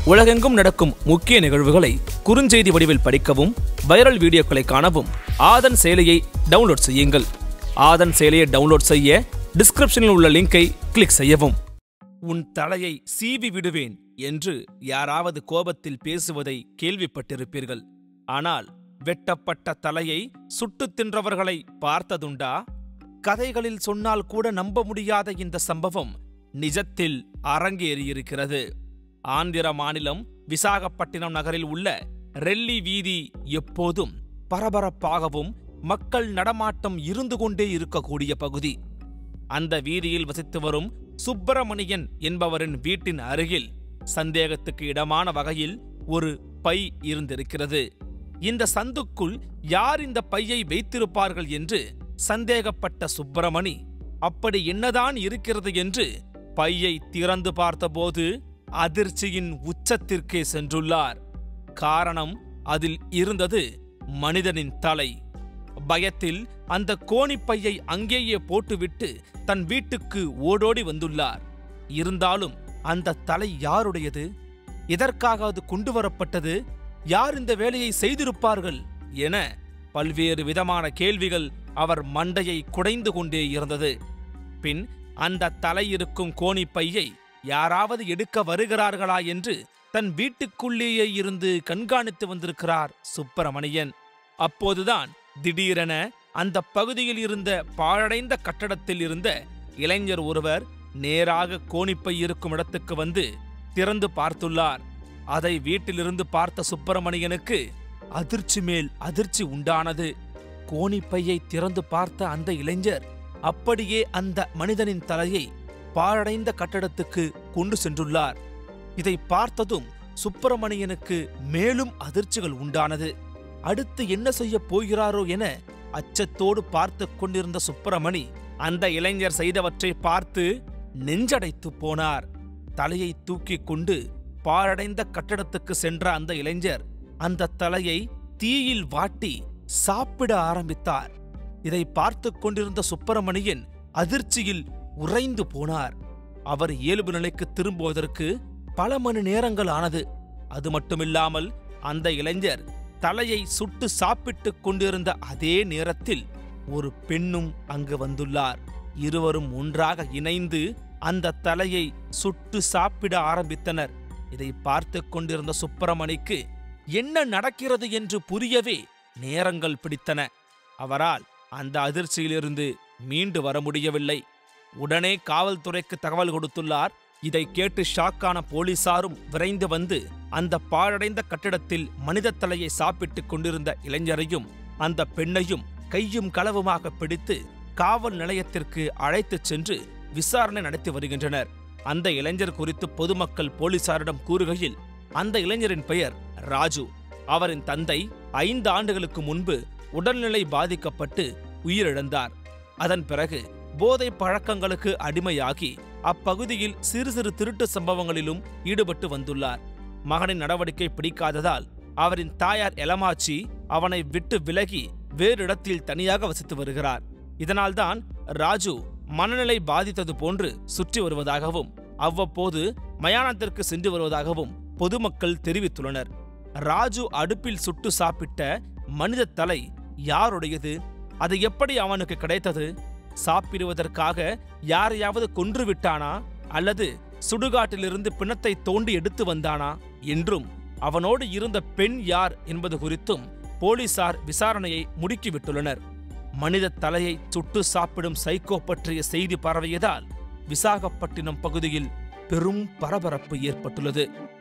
உலகெங்கும் நடக்கும் முக்கிய நிகழ்வுகளை குறுஞ்செய்தி வடிவில் படிக்கவும் வைரல் வீடியோக்களை காணவும் ஆதன் செயலியை டவுன்லோட் செய்யுங்கள் ஆதன் செயலியை டவுன்லோட் செய்ய டிஸ்கிரிப்ஷனில் உள்ள லிங்கை கிளிக் செய்யவும் உன் தலையை சீவி விடுவேன் என்று யாராவது கோபத்தில் பேசுவதை கேள்விப்பட்டிருப்பீர்கள் ஆனால் வெட்டப்பட்ட தலையை சுட்டுத் தின்றவர்களை பார்த்ததுண்டா கதைகளில் சொன்னால் கூட நம்ப முடியாத இந்த சம்பவம் நிஜத்தில் அரங்கேறியிருக்கிறது ஆந்திர மாநிலம் விசாகப்பட்டினம் நகரில் உள்ள ரெல்லி வீதி எப்போதும் பரபரப்பாகவும் மக்கள் நடமாட்டம் இருந்து கொண்டே இருக்கக்கூடிய பகுதி அந்த வீதியில் வசித்து வரும் சுப்பிரமணியன் என்பவரின் வீட்டின் அருகில் சந்தேகத்துக்கு இடமான வகையில் ஒரு பை இருந்திருக்கிறது இந்த சந்துக்குள் யார் இந்த பையை வைத்திருப்பார்கள் என்று சந்தேகப்பட்ட சுப்பிரமணி அப்படி என்னதான் இருக்கிறது என்று பையை திறந்து பார்த்தபோது அதிர்ச்சியின் உச்சத்திற்கே சென்றுள்ளார் காரணம் அதில் இருந்தது மனிதனின் தலை பயத்தில் அந்த கோணிப்பையை அங்கேயே போட்டுவிட்டு தன் வீட்டுக்கு ஓடோடி வந்துள்ளார் இருந்தாலும் அந்த தலை யாருடையது எதற்காக அது கொண்டு வரப்பட்டது யார் இந்த வேலையை செய்திருப்பார்கள் என பல்வேறு விதமான கேள்விகள் அவர் மண்டையை குடைந்து கொண்டே இருந்தது பின் அந்த தலை இருக்கும் கோணிப்பையை யாராவது எடுக்க வருகிறார்களா என்று தன் வீட்டுக்குள்ளேயே இருந்து கண்காணித்து வந்திருக்கிறார் சுப்பிரமணியன் அப்போதுதான் திடீரென அந்த பகுதியில் இருந்த பாழடைந்த கட்டடத்தில் இருந்த இளைஞர் ஒருவர் நேராக கோணிப்பை இருக்கும் இடத்துக்கு வந்து திறந்து பார்த்துள்ளார் அதை வீட்டிலிருந்து பார்த்த சுப்பிரமணியனுக்கு அதிர்ச்சி மேல் அதிர்ச்சி உண்டானது கோணிப்பையை திறந்து பார்த்த அந்த இளைஞர் அப்படியே அந்த மனிதனின் தலையை பாழடைந்த கட்டடத்துக்கு கொண்டு சென்றுள்ளார் இதை பார்த்ததும் சுப்பிரமணியனுக்கு மேலும் அதிர்ச்சிகள் உண்டானது அடுத்து என்ன செய்ய போகிறாரோ என அச்சத்தோடு பார்த்து கொண்டிருந்த சுப்பிரமணி அந்த இளைஞர் செய்தவற்றை பார்த்து நெஞ்சடைத்து போனார் தலையை தூக்கிக் கொண்டு பாழடைந்த கட்டடத்துக்கு சென்ற அந்த இளைஞர் அந்த தலையை தீயில் வாட்டி சாப்பிட ஆரம்பித்தார் இதை பார்த்து கொண்டிருந்த சுப்பிரமணியன் அதிர்ச்சியில் உறைந்து போனார் அவர் இயல்பு நிலைக்கு திரும்புவதற்கு பல மணி நேரங்கள் ஆனது அது மட்டுமில்லாமல் அந்த இளைஞர் தலையை சுட்டு சாப்பிட்டுக் கொண்டிருந்த அதே நேரத்தில் ஒரு பெண்ணும் அங்கு வந்துள்ளார் இருவரும் ஒன்றாக இணைந்து அந்த தலையை சுட்டு சாப்பிட ஆரம்பித்தனர் இதை பார்த்து கொண்டிருந்த சுப்பிரமணிக்கு என்ன நடக்கிறது என்று புரியவே நேரங்கள் பிடித்தன அவரால் அந்த அதிர்ச்சியிலிருந்து மீண்டு வர முடியவில்லை உடனே காவல்துறைக்கு தகவல் கொடுத்துள்ளார் இதை கேட்டு ஷாக்கான போலீசாரும் விரைந்து வந்து அந்த பாழடைந்த கட்டிடத்தில் மனித தலையை சாப்பிட்டுக் கொண்டிருந்த இளைஞரையும் அந்த பெண்ணையும் கையும் களவுமாக பிடித்து காவல் நிலையத்திற்கு அழைத்துச் சென்று விசாரணை நடத்தி வருகின்றனர் அந்த இளைஞர் குறித்து பொதுமக்கள் போலீசாரிடம் கூறுகையில் அந்த இளைஞரின் பெயர் ராஜு அவரின் தந்தை ஐந்து ஆண்டுகளுக்கு முன்பு உடல்நிலை பாதிக்கப்பட்டு உயிரிழந்தார் அதன் பிறகு போதை பழக்கங்களுக்கு அடிமையாகி அப்பகுதியில் சிறு சிறு திருட்டு சம்பவங்களிலும் ஈடுபட்டு வந்துள்ளார் மகனின் நடவடிக்கை பிடிக்காததால் அவரின் தாயார் எலமாச்சி அவனை விட்டு விலகி வேறு இடத்தில் தனியாக வசித்து வருகிறார் இதனால்தான் ராஜு மனநிலை பாதித்தது போன்று சுற்றி வருவதாகவும் அவ்வப்போது மயானத்திற்கு சென்று வருவதாகவும் பொதுமக்கள் தெரிவித்துள்ளனர் ராஜு அடுப்பில் சுட்டு சாப்பிட்ட மனித தலை யாருடையது அது எப்படி அவனுக்கு கிடைத்தது சாப்பிடுவதற்காக யாரையாவது கொன்று விட்டானா அல்லது சுடுகாட்டிலிருந்து பிணத்தை தோண்டி எடுத்து வந்தானா என்றும் அவனோடு இருந்த பெண் யார் என்பது குறித்தும் போலீசார் விசாரணையை முடுக்கிவிட்டுள்ளனர் மனித தலையை சுட்டு சாப்பிடும் சைக்கோ பற்றிய செய்தி பரவியதால் விசாகப்பட்டினம் பகுதியில் பெரும் பரபரப்பு ஏற்பட்டுள்ளது